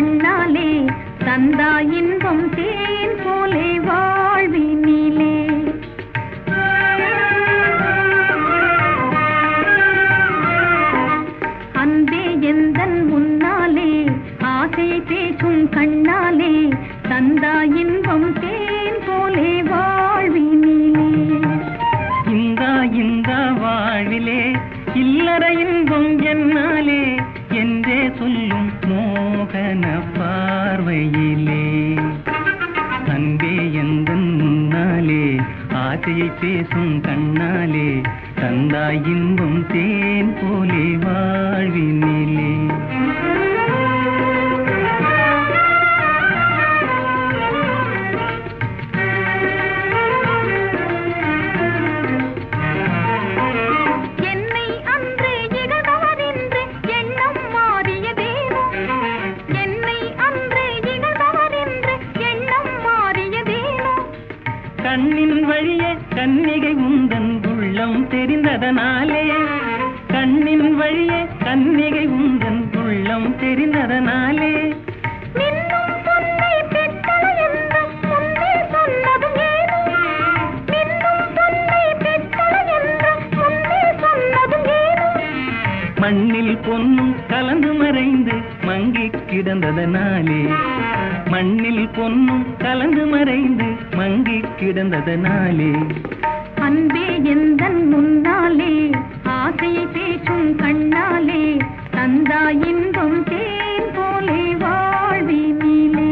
கண்ணாலே தந்தா இன்பம் தேன் போலே வாழ்வினிலே அன்பே எந்தன் முன்னாலே ஆசை பேசும் கண்ணாலே தந்தா இன்பம் தேன் போலே வாழ்வினிலே இந்த இந்த வாழ்விலே இல்லற இன்பம் என்னாலே என்றே சொல்லும் மோகன பார்வையிலே அன்பே எந்தன் முன்னாலே ஆசையை பேசும் கண்ணாலே தந்தாய் இன்பம் தேன் போலே வாழ்வினிலே என்னை அன்று இகழ்பவரென்று எண்ணம் மாறியதேனோ என்னை அன்று இகழ்பவரென்று எண்ணம் மாறியதேனோ கண்ணின் வழியே கன்னிகை உந்தன் உள்ளம் தெரிந்ததனாலே கண்ணின் வழியே கன்னிகை உந்தன் உள்ளம் தெரிந்ததனாலே மின்னும் பொன்னை பெற்றலை என்று முன்னே சொன்னதும் ஏனோ மின்னும் பொன்னை பெற்றலை என்று முன்னே சொன்னதும் ஏனோ மண்ணில் பொன்னும் கலந்து மறைந்து மங்கி கிடந்ததனாலே மண்ணில் பொன்னும் கலந்து மறைந்து மங்கி கிடந்ததனாலே அன்பே எந்தன் முன்னாலே ஆசையை பேசும் கண்ணாலே தந்தா இன்பம் தேன் போலே வாழ்வினிலே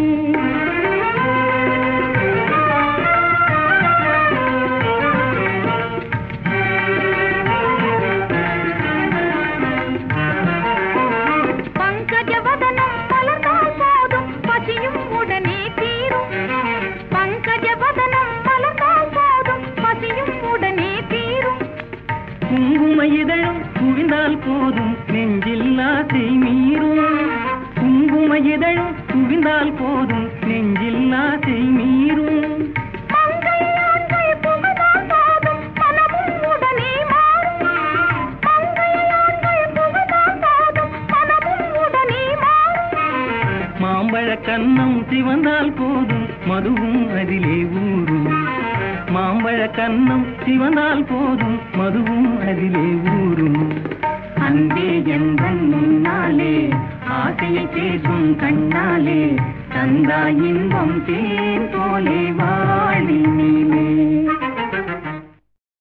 பங்கஜவதனம் மலர்ந்தால் போதும் பசியும் உடனே தீரும் பங்கஜவதனம் மலர்ந்தால் போதும் பசியும் உடனே தீரும் குங்கும இதழும் குவிந்தால் போதும் நெஞ்சில் ஆசை மீறும் குங்கும இதழும் குவிந்தால் போதும் நெஞ்சில் ஆசை மீறும் மங்கையாண்கள் புகழால் போதும் மனமும் உடனே மாறும் மங்கையாண்கள் புகழால் போதும் மனமும் உடனே மாறும் மாம்பழ கன்னம் சிவந்தால் போதும் மதுவும் அதிலே ஊறும் மாம்பழ கன்னம் சிவந்தால் போதும் மதுவும் அதிலே ஊறும் அன்பே எந்தன் முன்னாலே ஆசையை பேசும் கண்ணாலே தந்தா இன்பம் தேன் போலே வாழினிலே